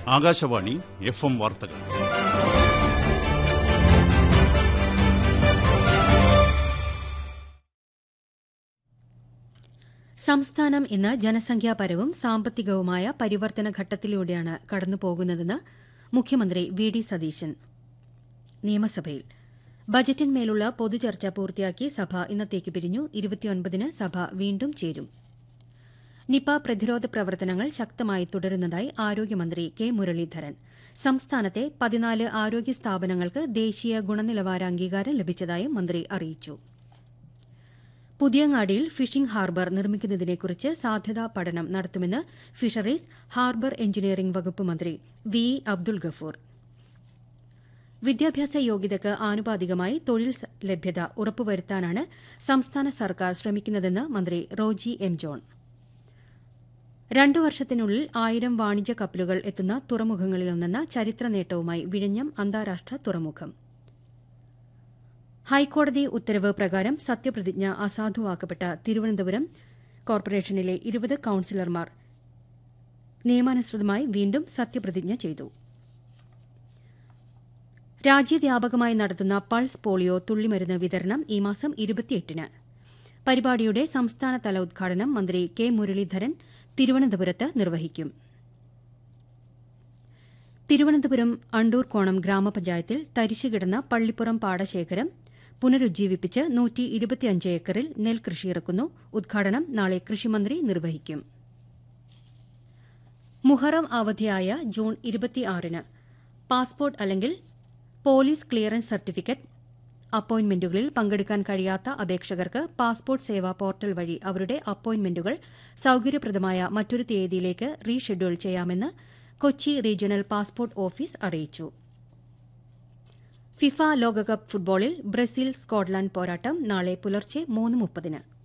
Akashvani F M വാർത്തകൾ സംസ്ഥാനം ഇന്ന് ജനസംഖ്യാപരവും സാമ്പത്തികവുമായ പരിവർത്തന ഘട്ടത്തിലൂടെയാണ് കടന്നുപോകുന്നതെന്ന് മുഖ്യമന്ത്രി വി ഡി സതീശൻ നിയമസഭയിൽ ബജറ്റിന്മേലുള്ള പൊതുചർച്ച പൂർത്തിയാക്കി സഭ ഇന്നത്തേക്ക് പിരിഞ്ഞു ഇരുപത്തിയൊൻപതിന് സഭ വീണ്ടും ചേരും നിപ പ്രതിരോധ പ്രവർത്തനങ്ങൾ ശക്തമായി തുടരുന്നതായി ആരോഗ്യമന്ത്രി കെ മുരളീധരൻ സംസ്ഥാനത്തെ പതിനാല് ആരോഗ്യ സ്ഥാപനങ്ങൾക്ക് ദേശീയ ഗുണനിലവാര അംഗീകാരം ലഭിച്ചതായും മന്ത്രി അറിയിച്ചു പുതിയങ്ങാടിയിൽ ഫിഷിംഗ് ഹാർബർ നിർമ്മിക്കുന്നതിനെക്കുറിച്ച് സാധ്യതാ പഠനം നടത്തുമെന്ന് ഫിഷറീസ് ഹാർബർ എഞ്ചിനീയറിംഗ് വകുപ്പ് മന്ത്രി വി അബ്ദുൾ ഗഫൂർ വിദ്യാഭ്യാസ യോഗ്യതയ്ക്ക് ആനുപാതികമായി തൊഴിൽ ലഭ്യത ഉറപ്പുവരുത്താനാണ് സംസ്ഥാന സർക്കാർ ശ്രമിക്കുന്നതെന്ന് മന്ത്രി റോജി എം ജോൺ രണ്ടു വർഷത്തിനുള്ളിൽ ആയിരം വാണിജ്യ കപ്പലുകൾ എത്തുന്ന തുറമുഖങ്ങളിലൊന്നെന്ന ചരിത്ര നേട്ടവുമായി വിഴിഞ്ഞം അന്താരാഷ്ട്ര തുറമുഖം ഹൈക്കോടതി ഉത്തരവ് പ്രകാരം സത്യപ്രതിജ്ഞ അസാധുവാക്കപ്പെട്ട തിരുവനന്തപുരം കോർപ്പറേഷനിലെ ഇരുപത് കൌൺസിലർമാർ നിയമാനുസൃതമായി വീണ്ടും സത്യപ്രതിജ്ഞ ചെയ്തു രാജ്യവ്യാപകമായി നടത്തുന്ന പൾസ് പോളിയോ തുള്ളിമരുന്ന് വിതരണം ഈ മാസം ഇരുപത്തിയെട്ടിന് പരിപാടിയുടെ സംസ്ഥാനതല ഉദ്ഘാടനം മന്ത്രി കെ മുരളീധരൻ തിരുവനന്തപുരത്ത് നിർവഹിക്കും തിരുവനന്തപുരം അണ്ടൂർക്കോണം ഗ്രാമപഞ്ചായത്തിൽ തരിശുകിടന്ന പള്ളിപ്പുറം പാടശേഖരം പുനരുജ്ജീവിപ്പിച്ച് നൂറ്റി ഇരുപത്തിയഞ്ച് ഏക്കറിൽ നെൽകൃഷി ഇറക്കുന്നു ഉദ്ഘാടനം നാളെ കൃഷിമന്ത്രി നിർവഹിക്കും മുഹറം അവധിയായ ജൂൺ ഇരുപത്തിയാറിന് പാസ്പോർട്ട് അല്ലെങ്കിൽ പോലീസ് ക്ലിയറൻസ് സർട്ടിഫിക്കറ്റ് അപ്പോയിന്റ്മെന്റുകളിൽ പങ്കെടുക്കാൻ കഴിയാത്ത അപേക്ഷകർക്ക് പാസ്പോർട്ട് സേവാ പോർട്ടൽ വഴി അവരുടെ അപ്പോയിന്റ്മെന്റുകൾ സൌകര്യപ്രദമായ മറ്റൊരു തീയതിയിലേക്ക് റീഷെഡ്യൂൾ ചെയ്യാമെന്ന് കൊച്ചി റീജിയണൽ പാസ്പോർട്ട് ഓഫീസ് അറിയിച്ചു ഫിഫ ലോകകപ്പ് ഫുട്ബോളിൽ ബ്രസീൽ സ്കോട്ട്ലൻഡ് പോരാട്ടം നാളെ പുലർച്ചെ മൂന്ന് മുപ്പതിന്